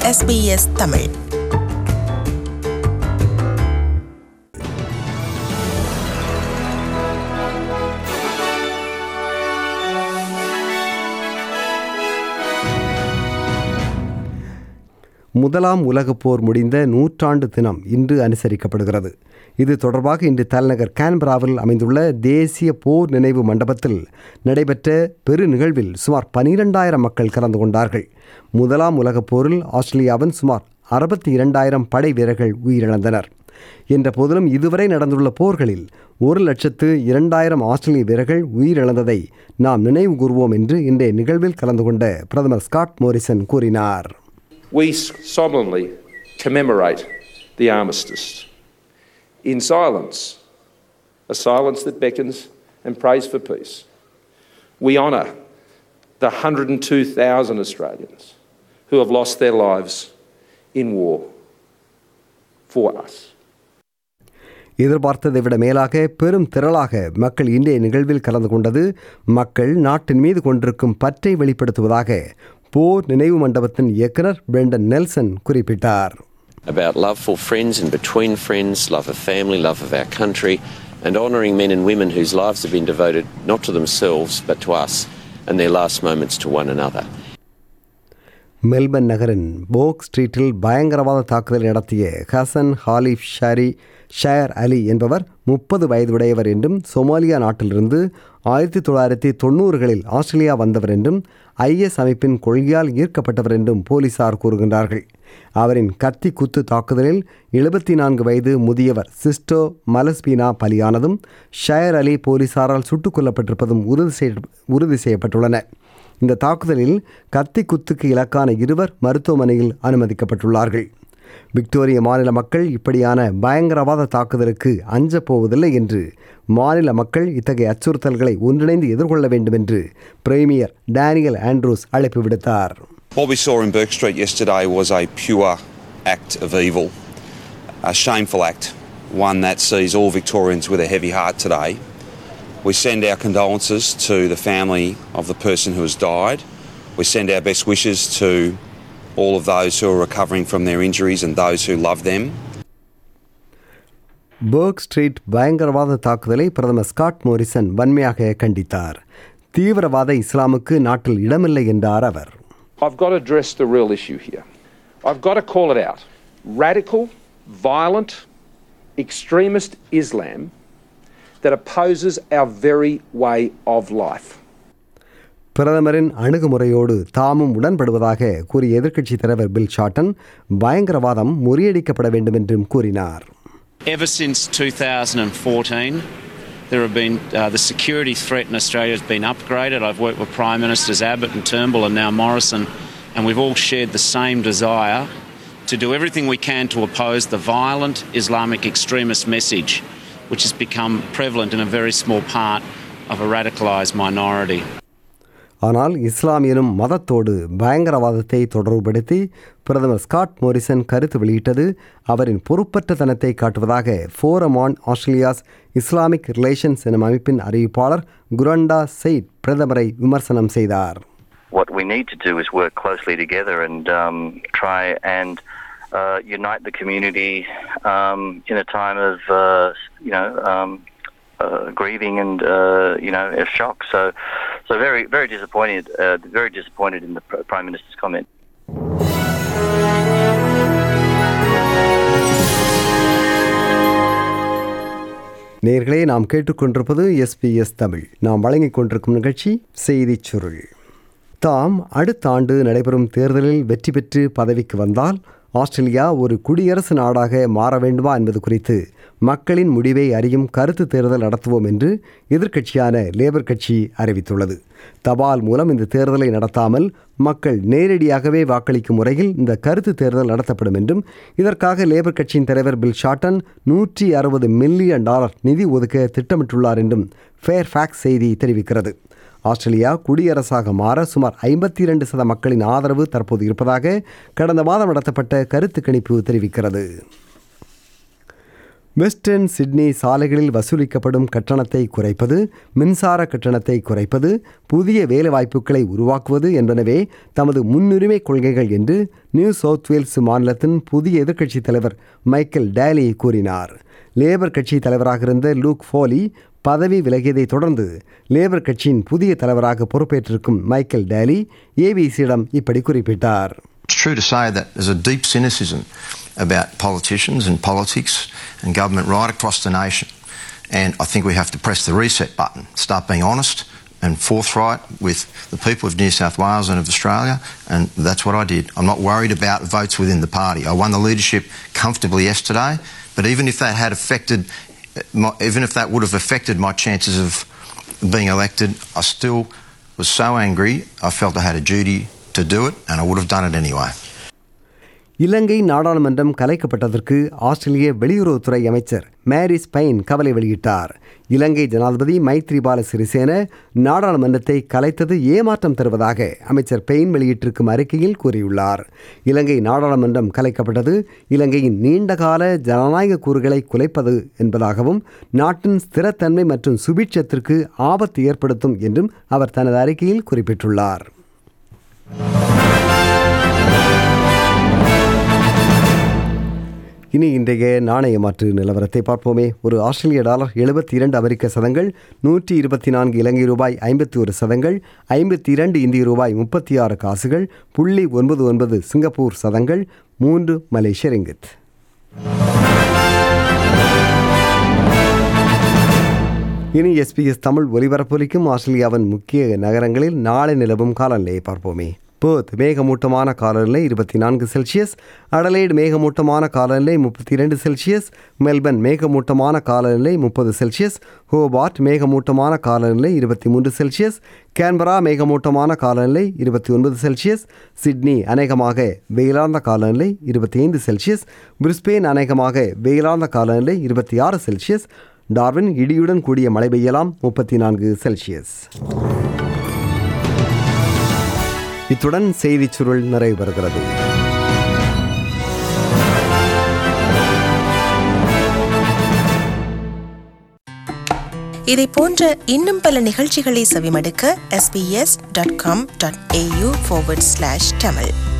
SBS Tamil முதலாம் உலகப் போர் முடிந்த நூற்றாண்டு தினம் இன்று அனுசரிக்கப்படுகிறது இது தொடர்பாக இன்று தலைநகர் கான்பராவில் அமைந்துள்ள தேசிய போர் நினைவு மண்டபத்தில் நடைபெற்ற பெரு நிகழ்வில் சுமார் பனிரெண்டாயிரம் மக்கள் கலந்து கொண்டார்கள் முதலாம் உலகப் போரில் ஆஸ்திரேலியாவின் சுமார் அறுபத்தி இரண்டாயிரம் படை வீரர்கள் உயிரிழந்தனர் என்ற போதிலும் இதுவரை நடந்துள்ள போர்களில் ஒரு லட்சத்து இரண்டாயிரம் ஆஸ்திரேலிய வீரர்கள் உயிரிழந்ததை நாம் நினைவு கூறுவோம் என்று இன்றைய நிகழ்வில் கலந்து கொண்ட பிரதமர் ஸ்காட் மோரிசன் கூறினார் we solemnly commemorate the armistice in silence, a silence that beckons and prays for peace. We honour the 102,000 Australians who have lost their lives in war for us. எதிர்பார்த்ததை விட மேலாக பெரும் திரளாக மக்கள் இன்றைய நிகழ்வில் கலந்து கொண்டது மக்கள் நாட்டின் மீது கொண்டிருக்கும் பற்றை வெளிப்படுத்துவதாக போர் நினைவு மண்டபத்தின் இயக்குனர் பிரெண்டன் நெல்சன் குறிப்பிட்டார் about love for friends and between friends, love of family, love of our country, and honouring men and women whose lives have been devoted not to themselves but to us and their last moments to one another. Melbourne நகரின் Bourke ஸ்ட்ரீட்டில் பயங்கரவாத தாக்குதல் நடத்திய Hassan Khalif Shire Ali என்பவர் முப்பது வயதுடையவர் என்றும் சொமாலியா நாட்டிலிருந்து ஆயிரத்தி தொள்ளாயிரத்தி தொண்ணூறுகளில் ஆஸ்திரேலியா வந்தவர் என்றும் ஐஎஸ் அமைப்பின் கொள்கையால் ஈர்க்கப்பட்டவர் என்றும் போலீசார் கூறுகின்றார்கள் அவரின் கத்தி குத்து தாக்குதலில் எழுபத்தி நான்கு வயது முதியவர் சிஸ்டோ மலஸ்பீனா பலியானதும் ஷயர் அலி போலீசாரால் சுட்டுக் கொல்லப்பட்டிருப்பதும் உறுதி செய்ய உறுதி செய்யப்பட்டுள்ளன இந்த தாக்குதலில் கத்தி குத்துக்கு இலக்கான இருவர் மருத்துவமனையில் அனுமதிக்கப்பட்டுள்ளார்கள் விக்டோரிய மாநில மக்கள் இப்படியான பயங்கரவாத தாக்குதலுக்கு அஞ்சப் போவதில்லை என்று மாநில மக்கள் இத்தகைய அச்சுறுத்தல்களை ஒன்றிணைந்து எதிர்கொள்ள வேண்டும் என்று பிரேமியர் டேனியல் ஆண்ட்ரூஸ் அழைப்பு விடுத்தார் What we saw in Burke Street yesterday was a pure act of evil, a shameful act, one that sees all Victorians with a heavy heart today. We send our condolences to the family of the person who has died. We send our best wishes to all of those who are recovering from their injuries and those who love them. Bourke Street பயங்கரவாத தாக்குதலை பிரதமர் Scott Morrison வன்மையாக கண்டித்தார் தீவிரவாத இஸ்லாமுக்கு நாட்டில் இடமில்லை என்றார் அவர் I've got to address the real issue here. I've got to call it out. Radical, violent, extremist Islam that opposes our very way of life. பிரதமரின் அணுகுமுறையோடு தாமும் உடன்படுவதாக கூறிய எதிர்க்கட்சித் தலைவர் பில் ஷாட்டன் பயங்கரவாதம் முறியடிக்கப்பட வேண்டும் என்றும் கூறினார் Ever since 2014, there have been uh, the security threat in Australia has been upgraded. I've worked with Prime Ministers Abbott and Turnbull and now Morrison, and we've all shared the same desire to do everything we can to oppose the violent Islamic extremist message, which has become prevalent in a very small part of a radicalised minority. ஆனால் இஸ்லாம் எனும் மதத்தோடு பயங்கரவாதத்தை தொடர்புபடுத்தி பிரதமர் Scott Morrison கருத்து வெளியிட்டது அவரின் பொறுப்பற்றத்தனத்தை காட்டுவதாக forum on Australia's Islamic relations எனும் அமைப்பின் அறிவிப்பாளர் குரண்டா செயிட் பிரதமரை விமர்சனம் செய்தார் what we need to do is work closely together and um, try and uh, unite the community um, in a time of uh, you know um, uh, grieving and uh, you know a shock. So, so very very disappointed. Uh, very disappointed in the Pr- Prime Minister's comment. நேர்களே நாம் கேட்டுக்கொண்டிருப்பது SBS Tamil நாம் வழங்கிக் கொண்டிருக்கும் நிகழ்ச்சி செய்திச் சுருள் தாம் அடுத்த ஆண்டு நடைபெறும் தேர்தலில் வெற்றி பெற்று பதவிக்கு வந்தால் ஆஸ்திரேலியா ஒரு குடியரசு நாடாக மாற வேண்டுமா என்பது குறித்து மக்களின் முடிவை அறியும் கருத்து தேர்தல் நடத்துவோம் என்று எதிர்க்கட்சியான லேபர் கட்சி அறிவித்துள்ளது தபால் மூலம் இந்த தேர்தலை நடத்தாமல் மக்கள் நேரடியாகவே வாக்களிக்கும் முறையில் இந்த கருத்து தேர்தல் நடத்தப்படும் என்றும் இதற்காக லேபர் கட்சியின் தலைவர் பில் ஷாட்டன் நூற்றி அறுபது மில்லியன் டாலர் நிதி ஒதுக்க திட்டமிட்டுள்ளார் என்றும் ஃபேர்ஃபேக்ஸ் செய்தி தெரிவிக்கிறது ஆஸ்திரேலியா குடியரசாக மாற சுமார் ஐம்பத்தி இரண்டு சத மக்களின் ஆதரவு தற்போது இருப்பதாக கடந்த மாதம் நடத்தப்பட்ட கருத்து கணிப்பு தெரிவிக்கிறது வெஸ்டர்ன் சிட்னி சாலைகளில் வசூலிக்கப்படும் கட்டணத்தை குறைப்பது மின்சார கட்டணத்தை குறைப்பது புதிய வேலைவாய்ப்புகளை உருவாக்குவது என்பனவே தமது முன்னுரிமை கொள்கைகள் என்று நியூ சவுத் வேல்ஸ் மாநிலத்தின் புதிய எதிர்க்கட்சித் தலைவர் மைக்கேல் டேலி கூறினார் லேபர் கட்சி தலைவராக இருந்த லூக் ஃபோலி பதவி விலகியதைத் தொடர்ந்து லேபர் கட்சியின் புதிய தலைவராக பொறுப்பேற்றிருக்கும் மைக்கேல் டேலி ஏபிசியிடம் இப்படி குறிப்பிட்டார் It's true to say that there's a deep cynicism about politicians and politics and government right across the nation. And I think we have to press the reset button, start being honest and forthright with the people of New South Wales and of Australia, and that's what I did. I'm not worried about votes within the party. I won the leadership comfortably yesterday, but even if that had affected, my, even if that would have affected my chances of being elected, I still was so angry. I felt I had a duty to do it, and I would have done it anyway. இலங்கை நாடாளுமன்றம் கலைக்கப்பட்டதற்கு ஆஸ்திரேலிய வெளியுறவுத்துறை அமைச்சர் Mary's pine கவலை வெளியிட்டார் இலங்கை ஜனாதிபதி மைத்ரிபால சிறிசேன நாடாளுமன்றத்தை கலைத்தது ஏமாற்றம் தருவதாக அமைச்சர் பெயின் வெளியிட்டிருக்கும் அறிக்கையில் கூறியுள்ளார் இலங்கை நாடாளுமன்றம் கலைக்கப்பட்டது இலங்கையின் நீண்டகால ஜனநாயக கூறுகளை குலைப்பது என்பதாகவும் நாட்டின் ஸ்திரத்தன்மை மற்றும் சுபிட்சத்திற்கு ஆபத்து ஏற்படுத்தும் என்றும் அவர் தனது அறிக்கையில் குறிப்பிட்டுள்ளார் இனி இன்றைய நாணய மாற்று நிலவரத்தை பார்ப்போமே ஒரு ஆஸ்திரேலிய டாலர் எழுபத்தி இரண்டு அமெரிக்க சதங்கள் நூற்றி இருபத்தி நான்கு இலங்கை ரூபாய் ஐம்பத்தி ஒரு சதங்கள் ஐம்பத்தி இரண்டு இந்திய ரூபாய் முப்பத்தி ஆறு காசுகள் புள்ளி ஒன்பது ஒன்பது சிங்கப்பூர் சதங்கள் மூன்று மலேசிய ரிங்கித் இனி எஸ்பிஎஸ் தமிழ் ஒலிபரப்பொலிக்கும் ஆஸ்திரேலியாவின் முக்கிய நகரங்களில் நாளை நிலவும் காலநிலையை பார்ப்போமே பேர்த் மேகமூட்டமான காலநிலை இருபத்தி நான்கு செல்சியஸ் அடலைடு மேகமூட்டமான காலநிலை முப்பத்தி இரண்டு செல்சியஸ் மெல்பர்ன் மேகமூட்டமான காலநிலை முப்பது செல்சியஸ் ஹோபார்ட் மேகமூட்டமான காலநிலை இருபத்தி மூன்று செல்சியஸ் கேன்பரா மேகமூட்டமான காலநிலை இருபத்தி ஒன்பது செல்சியஸ் சிட்னி அநேகமாக வெயிலார்ந்த காலநிலை இருபத்தி ஐந்து செல்சியஸ் பிரிஸ்பெயின் அநேகமாக வெயிலார்ந்த காலநிலை இருபத்தி ஆறு செல்சியஸ் டார்வின் இடியுடன் கூடிய மழை பெய்யலாம் முப்பத்தி நான்கு செல்சியஸ் இத்துடன் செய்திச் சுருள் நிறைவு பெறுகிறது இதை போன்ற இன்னும் பல நிகழ்ச்சிகளை செவிமடுக்க sbs.com.au forward slash tamil